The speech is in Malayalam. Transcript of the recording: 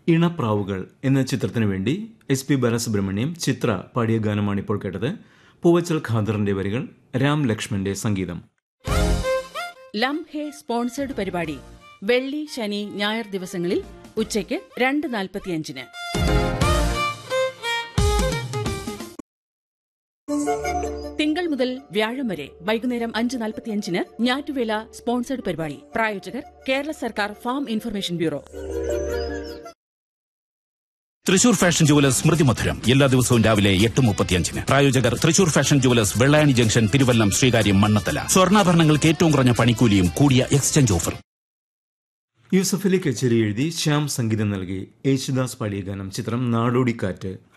ഇണപ്രാവുകൾ എന്ന ചിത്രത്തിനു വേണ്ടി എസ് പി ബാലസുബ്രഹ്മണ്യം ചിത്ര പാടിയ ഗാനമാണ് ഇപ്പോൾ കേട്ടത് പൂവച്ചൽ ഖാദറിന്റെ വരികൾ രാം ലക്ഷ്മന്റെ സംഗീതം ലം ഹേ സ്പോൺസേഡ് പരിപാടി വെള്ളി ശനി ഞായർ ദിവസങ്ങളിൽ ഉച്ചയ്ക്ക് രണ്ട് നാൽപ്പത്തിയഞ്ചിന് തിങ്കൾ മുതൽ വ്യാഴം വരെ വൈകുന്നേരം അഞ്ച് നാൽപ്പത്തിയഞ്ചിന് ഞാറ്റുവേല സ്പോൺസേഡ് പരിപാടി പ്രായോജകർ കേരള സർക്കാർ farm information bureau Thrissur fashion jewellers സ്മൃതി മധുരം എല്ലാ ദിവസവും രാവിലെ എട്ട് മുപ്പത്തിയഞ്ചിന് പ്രായോജകർ Thrissur fashion jewellers Vellayani junction Thiruvallam Sreekaryam Mannanthala സ്വർണ്ണാഭരണങ്ങൾക്ക് ഏറ്റവും കുറഞ്ഞ പണിക്കൂലിയും കൂടിയ എക്സ്ചേഞ്ച് ഓഫർ യൂസഫ് അലി കച്ചേരി എഴുതി ശ്യാം സംഗീതം നൽകി യേശുദാസ് പാടിയ ഗാനം ചിത്രം നാടോടിക്കാറ്റ്